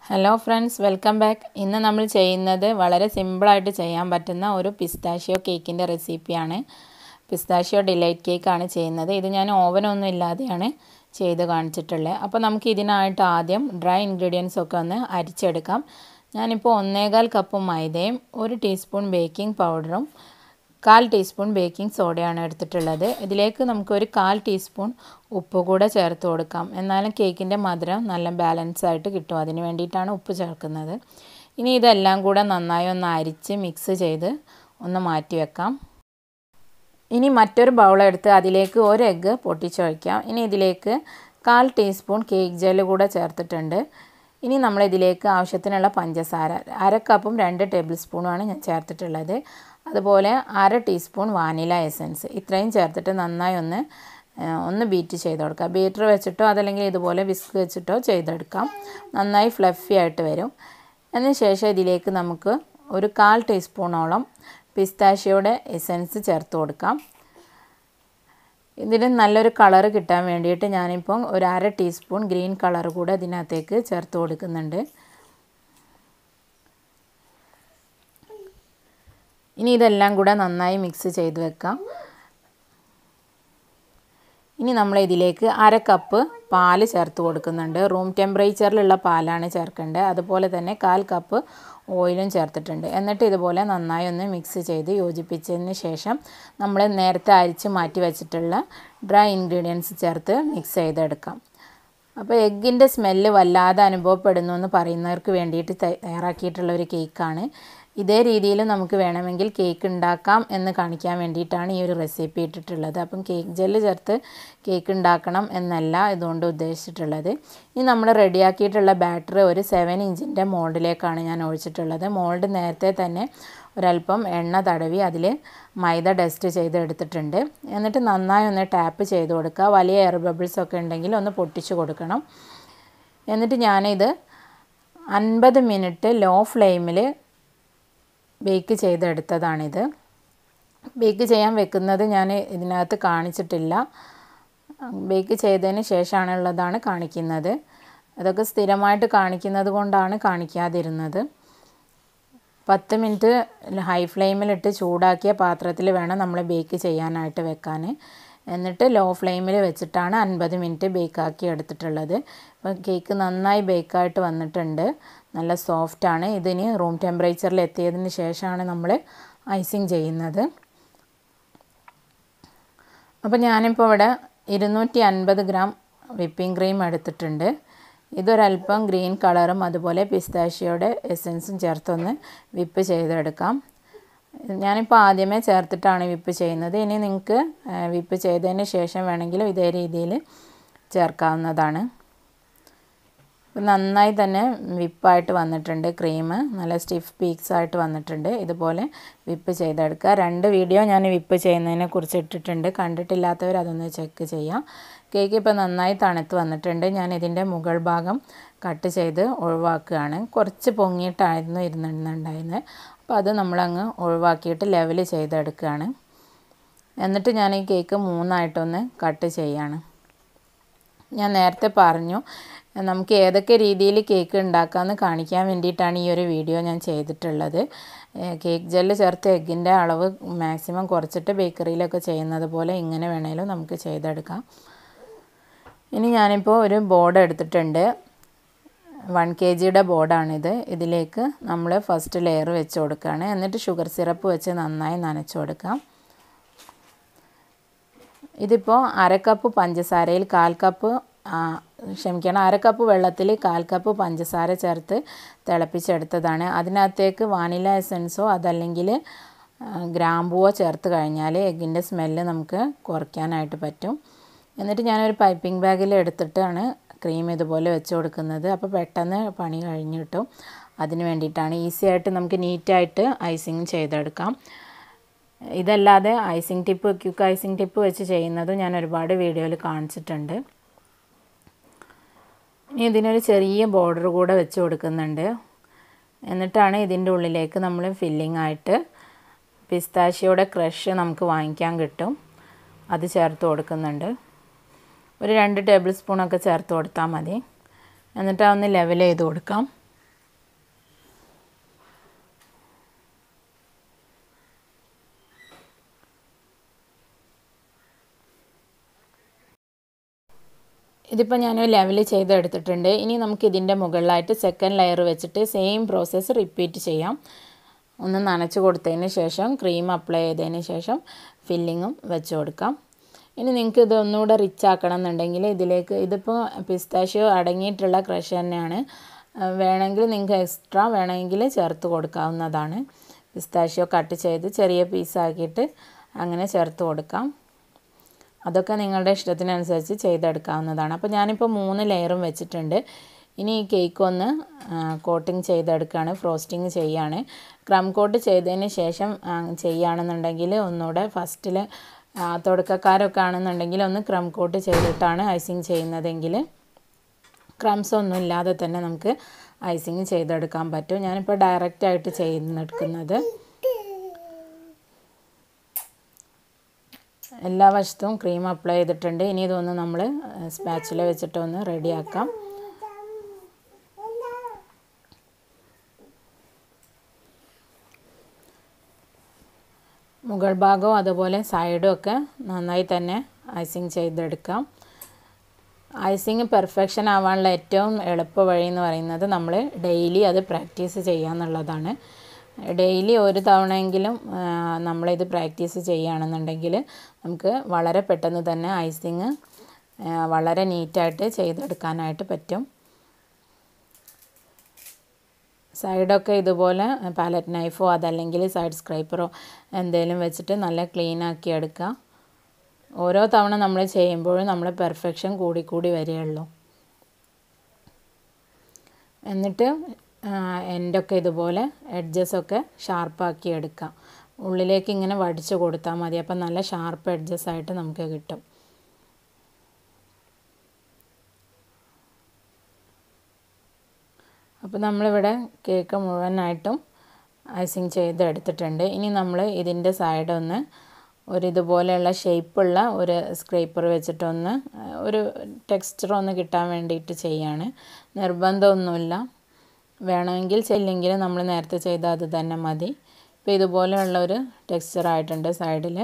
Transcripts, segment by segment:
hello friends welcome back ഇന്ന് നമ്മൾ ചെയ്യുന്നത് വളരെ സിമ്പിളായിട്ട് ചെയ്യാൻ പറ്റുന്ന ഒരു പിസ്താഷ്യോ കേക്കിൻ്റെ റെസിപ്പിയാണ് പിസ്താഷ്യോ ഡിലൈറ്റ് കേക്കാണ് ചെയ്യുന്നത് ഇത് ഞാൻ ഓവനൊന്നും ഇല്ലാതെയാണ് ചെയ്ത് കാണിച്ചിട്ടുള്ളത് അപ്പോൾ നമുക്ക് ഇതിനായിട്ട് ആദ്യം ഡ്രൈ ഇൻഗ്രീഡിയൻസ് ഒക്കെ ഒന്ന് അരിച്ചെടുക്കാം ഞാനിപ്പോൾ ഒന്നേകാൽ കപ്പ് മൈദയും ഒരു ടീസ്പൂൺ ബേക്കിംഗ് പൗഡറും കാൽ ടീസ്പൂൺ ബേക്കിംഗ് സോഡയാണ് എടുത്തിട്ടുള്ളത് ഇതിലേക്ക് നമുക്കൊരു കാൽ ടീസ്പൂൺ ഉപ്പ് കൂടെ ചേർത്ത് കൊടുക്കാം എന്നാലും കേക്കിൻ്റെ മധുരം നല്ല ബാലൻസ് ആയിട്ട് കിട്ടും അതിന് വേണ്ടിയിട്ടാണ് ഉപ്പ് ചേർക്കുന്നത് ഇനി ഇതെല്ലാം കൂടെ നന്നായി ഒന്ന് അരിച്ച് മിക്സ് ചെയ്ത് ഒന്ന് മാറ്റി വെക്കാം ഇനി മറ്റൊരു ബൗളെടുത്ത് അതിലേക്ക് ഒരു എഗ്ഗ് പൊട്ടിച്ചൊഴിക്കാം ഇനി ഇതിലേക്ക് കാൽ ടീസ്പൂൺ കേക്ക് ജെല്ല് കൂടെ ചേർത്തിട്ടുണ്ട് ഇനി നമ്മൾ ഇതിലേക്ക് ആവശ്യത്തിനുള്ള പഞ്ചസാര അര കപ്പും രണ്ട് ടേബിൾ സ്പൂണുമാണ് ഞാൻ ചേർത്തിട്ടുള്ളത് അതുപോലെ അര ടീസ്പൂൺ വാനില എസൻസ് ഇത്രയും ചേർത്തിട്ട് നന്നായി ഒന്ന് ഒന്ന് ബീറ്റ് ചെയ്ത് കൊടുക്കുക ബീറ്റർ വെച്ചിട്ടോ അതല്ലെങ്കിൽ ഇതുപോലെ വിസ്ക് വെച്ചിട്ടോ ചെയ്തെടുക്കാം നന്നായി ഫ്ലഫി ആയിട്ട് വരും അതിന് ശേഷം ഇതിലേക്ക് നമുക്ക് ഒരു കാൽ ടീസ്പൂണോളം പിസ്താഷ്യയുടെ എസൻസ് ചേർത്ത് കൊടുക്കാം ഇതിന് നല്ലൊരു കളർ കിട്ടാൻ വേണ്ടിയിട്ട് ഞാനിപ്പം ഒരു അര ടീസ്പൂൺ ഗ്രീൻ കളർ കൂടെ ഇതിനകത്തേക്ക് ചേർത്ത് കൊടുക്കുന്നുണ്ട് ഇനി ഇതെല്ലാം കൂടെ നന്നായി മിക്സ് ചെയ്ത് വെക്കാം ഇനി നമ്മൾ ഇതിലേക്ക് അര കപ്പ് പാല് ചേർത്ത് കൊടുക്കുന്നുണ്ട് റൂം ടെമ്പറേച്ചറിലുള്ള പാലാണ് ചേർക്കേണ്ടത് അതുപോലെ തന്നെ കാൽ കപ്പ് ഓയിലും ചേർത്തിട്ടുണ്ട് എന്നിട്ട് ഇതുപോലെ നന്നായി ഒന്ന് മിക്സ് ചെയ്ത് യോജിപ്പിച്ചതിന് ശേഷം നമ്മൾ നേരത്തെ അരിച്ച് മാറ്റി വെച്ചിട്ടുള്ള ഡ്രൈ ഇൻഗ്രീഡിയൻസ് ചേർത്ത് മിക്സ് ചെയ്തെടുക്കാം അപ്പോൾ എഗ്ഗിൻ്റെ സ്മെല്ല് വല്ലാതെ അനുഭവപ്പെടുന്നു എന്ന് പറയുന്നവർക്ക് വേണ്ടിയിട്ട് തയ്യാറാക്കിയിട്ടുള്ള ഒരു കേക്കാണ് ഇതേ രീതിയിൽ നമുക്ക് വേണമെങ്കിൽ കേക്ക് ഉണ്ടാക്കാം എന്ന് കാണിക്കാൻ വേണ്ടിയിട്ടാണ് ഈ ഒരു റെസിപ്പി ഇട്ടിട്ടുള്ളത് അപ്പം കേക്ക് ജെല്ല് ചേർത്ത് കേക്ക് ഉണ്ടാക്കണം എന്നല്ല ഇതുകൊണ്ട് ഉദ്ദേശിച്ചിട്ടുള്ളത് ഇനി നമ്മൾ റെഡിയാക്കിയിട്ടുള്ള ബാറ്റർ ഒരു സെവൻ ഇഞ്ചിൻ്റെ മോൾഡിലേക്കാണ് ഞാൻ ഒഴിച്ചിട്ടുള്ളത് മോൾഡ് നേരത്തെ തന്നെ ഒരല്പം എണ്ണ തടവി അതിൽ മൈദ ഡസ്റ്റ് ചെയ്ത് എടുത്തിട്ടുണ്ട് എന്നിട്ട് നന്നായി ഒന്ന് ടാപ്പ് ചെയ്ത് കൊടുക്കുക വലിയ എയർ ബബിൾസ് ഒക്കെ ഉണ്ടെങ്കിൽ ഒന്ന് പൊട്ടിച്ച് കൊടുക്കണം എന്നിട്ട് ഞാനിത് അൻപത് മിനിറ്റ് ലോ ഫ്ലെയിമിൽ ബേക്ക് ചെയ്തെടുത്തതാണിത് ബേക്ക് ചെയ്യാൻ വെക്കുന്നത് ഞാൻ ഇതിനകത്ത് കാണിച്ചിട്ടില്ല ബേക്ക് ചെയ്തതിന് ശേഷമാണുള്ളതാണ് കാണിക്കുന്നത് അതൊക്കെ സ്ഥിരമായിട്ട് കാണിക്കുന്നത് കൊണ്ടാണ് കാണിക്കാതിരുന്നത് പത്ത് മിനിറ്റ് ഹൈ ഫ്ലെയിമിലിട്ട് ചൂടാക്കിയ പാത്രത്തിൽ വേണം നമ്മൾ ബേക്ക് ചെയ്യാനായിട്ട് വെക്കാൻ എന്നിട്ട് ലോ ഫ്ലെയിമിൽ വെച്ചിട്ടാണ് അൻപത് മിനിറ്റ് ബേക്കാക്കി എടുത്തിട്ടുള്ളത് അപ്പോൾ കേക്ക് നന്നായി ബേക്കായിട്ട് വന്നിട്ടുണ്ട് നല്ല സോഫ്റ്റാണ് ഇതിന് റൂം ടെമ്പറേച്ചറിൽ എത്തിയതിന് ശേഷമാണ് നമ്മൾ ഐസിങ് ചെയ്യുന്നത് അപ്പോൾ ഞാനിപ്പോൾ ഇവിടെ ഇരുന്നൂറ്റി അൻപത് ഗ്രാം വിപ്പിംഗ് ക്രീം എടുത്തിട്ടുണ്ട് ഇതൊരല്പം ഗ്രീൻ കളറും അതുപോലെ പിസ്താഷ്യയുടെ എസൻസും ചേർത്തൊന്ന് വിപ്പ് ചെയ്തെടുക്കാം ഞാനിപ്പോൾ ആദ്യമേ ചേർത്തിട്ടാണ് വിപ്പ് ചെയ്യുന്നത് ഇനി നിങ്ങൾക്ക് വിപ്പ് ചെയ്തതിന് ശേഷം വേണമെങ്കിലും ഇതേ രീതിയിൽ ചേർക്കാവുന്നതാണ് നന്നായി തന്നെ വിപ്പായിട്ട് വന്നിട്ടുണ്ട് ക്രീം നല്ല സ്റ്റിഫ് പീക്സ് ആയിട്ട് വന്നിട്ടുണ്ട് ഇതുപോലെ വിപ്പ് ചെയ്തെടുക്കുക രണ്ട് വീഡിയോ ഞാൻ വിപ്പ് ചെയ്യുന്നതിനെ കുറിച്ച് ഇട്ടിട്ടുണ്ട് കണ്ടിട്ടില്ലാത്തവർ അതൊന്ന് ചെക്ക് ചെയ്യാം കേക്ക് ഇപ്പോൾ നന്നായി തണുത്ത് വന്നിട്ടുണ്ട് ഞാൻ ഇതിൻ്റെ മുകൾ ഭാഗം കട്ട് ചെയ്ത് ഒഴിവാക്കുകയാണ് കുറച്ച് പൊങ്ങിയിട്ടായിരുന്നു ഇരുന്നുണ്ടായിരുന്നത് അപ്പോൾ അത് നമ്മളങ്ങ് ഒഴിവാക്കിയിട്ട് ലെവൽ ചെയ്തെടുക്കുകയാണ് എന്നിട്ട് ഞാൻ ഈ കേക്ക് മൂന്നായിട്ടൊന്ന് കട്ട് ചെയ്യാണ് ഞാൻ നേരത്തെ പറഞ്ഞു നമുക്ക് ഏതൊക്കെ രീതിയിൽ കേക്ക് ഉണ്ടാക്കാമെന്ന് കാണിക്കാൻ വേണ്ടിയിട്ടാണ് ഈ ഒരു വീഡിയോ ഞാൻ ചെയ്തിട്ടുള്ളത് കേക്ക് ജെല്ല് ചേർത്ത് എഗ്ഗിൻ്റെ അളവ് മാക്സിമം കുറച്ചിട്ട് ബേക്കറിയിലൊക്കെ ചെയ്യുന്നത് പോലെ ഇങ്ങനെ വേണേലും നമുക്ക് ചെയ്തെടുക്കാം ഇനി ഞാനിപ്പോൾ ഒരു ബോർഡ് എടുത്തിട്ടുണ്ട് വൺ കെ ജിയുടെ ബോർഡാണിത് ഇതിലേക്ക് നമ്മൾ ഫസ്റ്റ് ലെയർ വെച്ച് കൊടുക്കുകയാണ് എന്നിട്ട് ഷുഗർ സിറപ്പ് വെച്ച് നന്നായി നനച്ച് കൊടുക്കാം ഇതിപ്പോൾ അര കപ്പ് പഞ്ചസാരയിൽ കാൽ കപ്പ് ക്ഷമിക്കണം അര കപ്പ് വെള്ളത്തിൽ കാൽ കപ്പ് പഞ്ചസാര ചേർത്ത് തിളപ്പിച്ചെടുത്തതാണ് അതിനകത്തേക്ക് വാനില എസൻസോ അതല്ലെങ്കിൽ ഗ്രാമ്പൂവോ ചേർത്ത് കഴിഞ്ഞാൽ എഗ്ഗിൻ്റെ സ്മെല്ല് നമുക്ക് കുറയ്ക്കാനായിട്ട് പറ്റും എന്നിട്ട് ഞാനൊരു പൈപ്പിംഗ് ബാഗിൽ എടുത്തിട്ടാണ് ക്രീം ഇതുപോലെ വെച്ച് കൊടുക്കുന്നത് അപ്പോൾ പെട്ടെന്ന് പണി കഴിഞ്ഞ് കിട്ടും അതിന് വേണ്ടിയിട്ടാണ് ഈസി ആയിട്ട് നമുക്ക് നീറ്റായിട്ട് ഐസിങ് ചെയ്തെടുക്കാം ഇതല്ലാതെ icing tip quick icing tip വെച്ച് ചെയ്യുന്നത് ഞാൻ ഒരുപാട് വീഡിയോയിൽ കാണിച്ചിട്ടുണ്ട് ഇനി ഇതിനൊരു ചെറിയ ബോർഡർ കൂടെ വെച്ച് കൊടുക്കുന്നുണ്ട് എന്നിട്ടാണ് ഇതിൻ്റെ ഉള്ളിലേക്ക് നമ്മൾ ഫില്ലിംഗ് ആയിട്ട് പിസ്താഷ്യയുടെ ക്രഷ് നമുക്ക് വാങ്ങിക്കാൻ കിട്ടും അത് ചേർത്ത് കൊടുക്കുന്നുണ്ട് ഒരു രണ്ട് ടേബിൾ സ്പൂണൊക്കെ ചേർത്ത് കൊടുത്താൽ മതി എന്നിട്ട് അതൊന്ന് ലെവൽ ചെയ്ത് കൊടുക്കാം ഇതിപ്പോൾ ഞാൻ ലെവൽ ചെയ്തെടുത്തിട്ടുണ്ട് ഇനി നമുക്ക് ഇതിൻ്റെ മുകളിലായിട്ട് സെക്കൻഡ് ലെയർ വെച്ചിട്ട് സെയിം പ്രോസസ്സ് റിപ്പീറ്റ് ചെയ്യാം ഒന്ന് നനച്ച് കൊടുത്തതിന് ശേഷം ക്രീം അപ്ലൈ ചെയ്തതിന് ശേഷം ഫില്ലിങ്ങും വെച്ച് കൊടുക്കാം ഇനി നിങ്ങൾക്ക് ഇത് ഒന്നുകൂടെ റിച്ച് ആക്കണം എന്നുണ്ടെങ്കിൽ ഇതിലേക്ക് ഇതിപ്പോൾ പിസ്താഷ്യോ അടങ്ങിയിട്ടുള്ള ക്രഷ് തന്നെയാണ് വേണമെങ്കിൽ നിങ്ങൾക്ക് എക്സ്ട്രാ വേണമെങ്കിൽ ചേർത്ത് കൊടുക്കാവുന്നതാണ് പിസ്താഷ്യോ കട്ട് ചെയ്ത് ചെറിയ പീസാക്കിയിട്ട് അങ്ങനെ ചേർത്ത് കൊടുക്കാം അതൊക്കെ നിങ്ങളുടെ ഇഷ്ടത്തിനനുസരിച്ച് ചെയ്തെടുക്കാവുന്നതാണ് അപ്പോൾ ഞാനിപ്പോൾ മൂന്ന് ലെയറും വെച്ചിട്ടുണ്ട് ഇനി ഈ കേക്ക് ഒന്ന് കോട്ടിങ് ചെയ്തെടുക്കുകയാണ് ഫ്രോസ്റ്റിങ് ചെയ്യാണ് ക്രം കോട്ട് ചെയ്തതിന് ശേഷം ചെയ്യുകയാണെന്നുണ്ടെങ്കിൽ ഒന്നുകൂടെ ഫസ്റ്റിൽ തുടക്കക്കാരൊക്കെ ആണെന്നുണ്ടെങ്കിൽ ഒന്ന് ക്രം കോട്ട് ചെയ്തിട്ടാണ് ഐസിങ് ചെയ്യുന്നതെങ്കിൽ ക്രംസ് ഒന്നും ഇല്ലാതെ തന്നെ നമുക്ക് ഐസിങ് ചെയ്തെടുക്കാൻ പറ്റും ഞാനിപ്പോൾ ഡയറക്റ്റായിട്ട് ചെയ്യുന്നെടുക്കുന്നത് എല്ലാ വശത്തും ക്രീം അപ്ലൈ ചെയ്തിട്ടുണ്ട് ഇനി ഇതൊന്ന് നമ്മൾ സ്പാച്ചില വെച്ചിട്ട് ഒന്ന് റെഡിയാക്കാം മുകൾ ഭാഗവും അതുപോലെ സൈഡും ഒക്കെ നന്നായി തന്നെ ഐസിങ് ചെയ്തെടുക്കാം ഐസിങ് പെർഫെക്ഷൻ ആവാനുള്ള ഏറ്റവും എളുപ്പ വഴി എന്ന് പറയുന്നത് നമ്മൾ ഡെയിലി അത് പ്രാക്ടീസ് ചെയ്യുക എന്നുള്ളതാണ് ഡെയിലി ഒരു തവണയെങ്കിലും നമ്മളിത് പ്രാക്ടീസ് ചെയ്യുകയാണെന്നുണ്ടെങ്കിൽ നമുക്ക് വളരെ പെട്ടെന്ന് തന്നെ ഐസിങ് വളരെ നീറ്റായിട്ട് ചെയ്തെടുക്കാനായിട്ട് പറ്റും സൈഡൊക്കെ ഇതുപോലെ പാലറ്റ് നൈഫോ അതല്ലെങ്കിൽ സൈഡ് സ്ക്രൈപ്പറോ എന്തെങ്കിലും വെച്ചിട്ട് നല്ല ക്ലീൻ ആക്കി എടുക്കുക ഓരോ തവണ നമ്മൾ ചെയ്യുമ്പോഴും നമ്മൾ പെർഫെക്ഷൻ കൂടിക്കൂടി വരികയുള്ളൂ എന്നിട്ട് എൻഡൊക്കെ ഇതുപോലെ എഡ്ജസൊക്കെ ഷാർപ്പാക്കി എടുക്കാം ഉള്ളിലേക്ക് ഇങ്ങനെ വടിച്ച് കൊടുത്താൽ മതി അപ്പം നല്ല ഷാർപ്പ് എഡ്ജസ് ആയിട്ട് നമുക്ക് കിട്ടും അപ്പോൾ നമ്മളിവിടെ കേക്ക് മുഴുവനായിട്ടും ഐസിങ് ചെയ്ത് എടുത്തിട്ടുണ്ട് ഇനി നമ്മൾ ഇതിൻ്റെ സൈഡ് ഒന്ന് ഒരു ഇതുപോലെയുള്ള ഷേപ്പുള്ള ഒരു സ്ക്രേപ്പർ വെച്ചിട്ടൊന്ന് ഒരു ടെക്സ്ചർ ഒന്ന് കിട്ടാൻ വേണ്ടിയിട്ട് ചെയ്യാണ് നിർബന്ധമൊന്നുമില്ല വേണമെങ്കിൽ ചെയ്യില്ലെങ്കിൽ നമ്മൾ നേരത്തെ ചെയ്ത അത് തന്നെ മതി ഇപ്പോൾ ഇതുപോലെയുള്ള ഒരു ടെക്സ്ചർ ആയിട്ടുണ്ട് സൈഡിൽ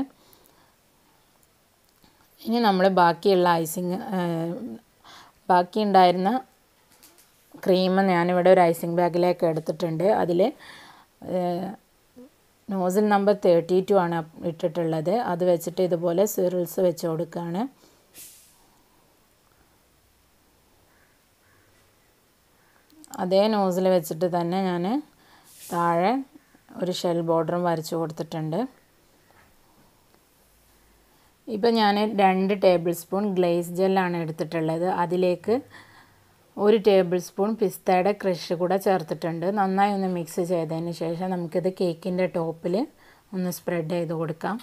ഇനി നമ്മൾ ബാക്കിയുള്ള ഐസിങ് ബാക്കി ഉണ്ടായിരുന്ന ക്രീം ഞാനിവിടെ ഒരു ഐസിങ് ബാഗിലേക്ക് എടുത്തിട്ടുണ്ട് അതിൽ നോസിൽ നമ്പർ തേർട്ടി ടു ആണ് ഇട്ടിട്ടുള്ളത് അത് വെച്ചിട്ട് ഇതുപോലെ സിറിൽസ് വെച്ച് കൊടുക്കുകയാണ് അതേ നോസിൽ വെച്ചിട്ട് തന്നെ ഞാൻ താഴെ ഒരു ഷെൽ ബോർഡറും വരച്ച് കൊടുത്തിട്ടുണ്ട് ഇപ്പം ഞാൻ രണ്ട് ടേബിൾ സ്പൂൺ ഗ്ലേസ് ജെല്ലാണ് എടുത്തിട്ടുള്ളത് അതിലേക്ക് ഒരു ടേബിൾ സ്പൂൺ പിസ്തയുടെ ക്രഷ് കൂടെ ചേർത്തിട്ടുണ്ട് നന്നായി ഒന്ന് മിക്സ് ചെയ്തതിന് ശേഷം നമുക്കിത് കേക്കിൻ്റെ ടോപ്പിൽ ഒന്ന് സ്പ്രെഡ് ചെയ്ത് കൊടുക്കാം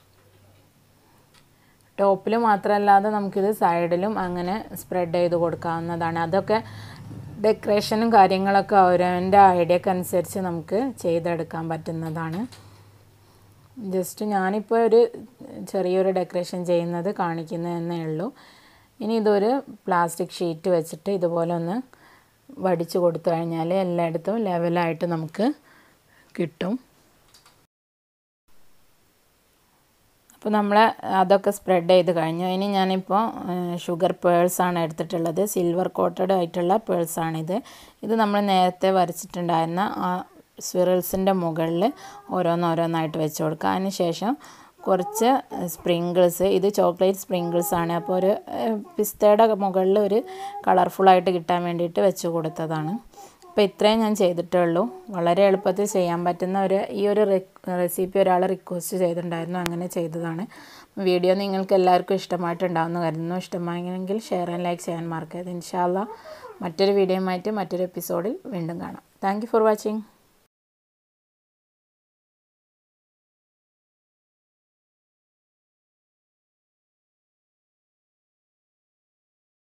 ടോപ്പിൽ മാത്രമല്ലാതെ നമുക്കിത് സൈഡിലും അങ്ങനെ സ്പ്രെഡ് ചെയ്ത് കൊടുക്കാവുന്നതാണ് അതൊക്കെ ഡെക്കറേഷനും കാര്യങ്ങളൊക്കെ ഓരോൻ്റെ ഐഡിയക്ക് അനുസരിച്ച് നമുക്ക് ചെയ്തെടുക്കാൻ പറ്റുന്നതാണ് ജസ്റ്റ് ഞാനിപ്പോൾ ഒരു ചെറിയൊരു ഡെക്കറേഷൻ ചെയ്യുന്നത് കാണിക്കുന്നതെന്നേ ഉള്ളൂ ഇനി ഇതൊരു പ്ലാസ്റ്റിക് ഷീറ്റ് വെച്ചിട്ട് ഇതുപോലെ ഒന്ന് വടിച്ച് കൊടുത്തു കഴിഞ്ഞാൽ എല്ലായിടത്തും ലെവലായിട്ട് നമുക്ക് കിട്ടും അപ്പോൾ നമ്മൾ അതൊക്കെ സ്പ്രെഡ് ചെയ്ത് കഴിഞ്ഞു ഇനി ഞാനിപ്പോൾ ഷുഗർ പേഴ്സാണ് എടുത്തിട്ടുള്ളത് സിൽവർ കോട്ടഡ് ആയിട്ടുള്ള പേഴ്സാണിത് ഇത് നമ്മൾ നേരത്തെ വരച്ചിട്ടുണ്ടായിരുന്ന ആ സ്വിറൽസിൻ്റെ മുകളിൽ ഓരോന്നോരോന്നായിട്ട് വെച്ച് കൊടുക്കുക അതിന് ശേഷം കുറച്ച് സ്പ്രിങ്കിൾസ് ഇത് ചോക്ലേറ്റ് സ്പ്രിങ്കിൾസ് ആണ് അപ്പോൾ ഒരു പിസ്തയുടെ മുകളിൽ ഒരു കളർഫുള്ളായിട്ട് കിട്ടാൻ വേണ്ടിയിട്ട് വെച്ച് കൊടുത്തതാണ് അപ്പോൾ ഇത്രയും ഞാൻ ചെയ്തിട്ടേ ഉള്ളൂ വളരെ എളുപ്പത്തിൽ ചെയ്യാൻ പറ്റുന്ന ഒരു ഈ ഒരു റെസിപ്പി ഒരാൾ റിക്വസ്റ്റ് ചെയ്തിട്ടുണ്ടായിരുന്നു അങ്ങനെ ചെയ്തതാണ് വീഡിയോ നിങ്ങൾക്ക് എല്ലാവർക്കും ഇഷ്ടമായിട്ടുണ്ടാവുമെന്ന് കരുതുന്നു ഇഷ്ടമായെങ്കിൽ ഷെയർ ആൻഡ് ലൈക്ക് ചെയ്യാൻ മറക്കരുത് ഇൻഷാല്ല മറ്റൊരു വീഡിയോയുമായിട്ട് മറ്റൊരു എപ്പിസോഡിൽ വീണ്ടും കാണാം താങ്ക് ഫോർ വാച്ചിങ്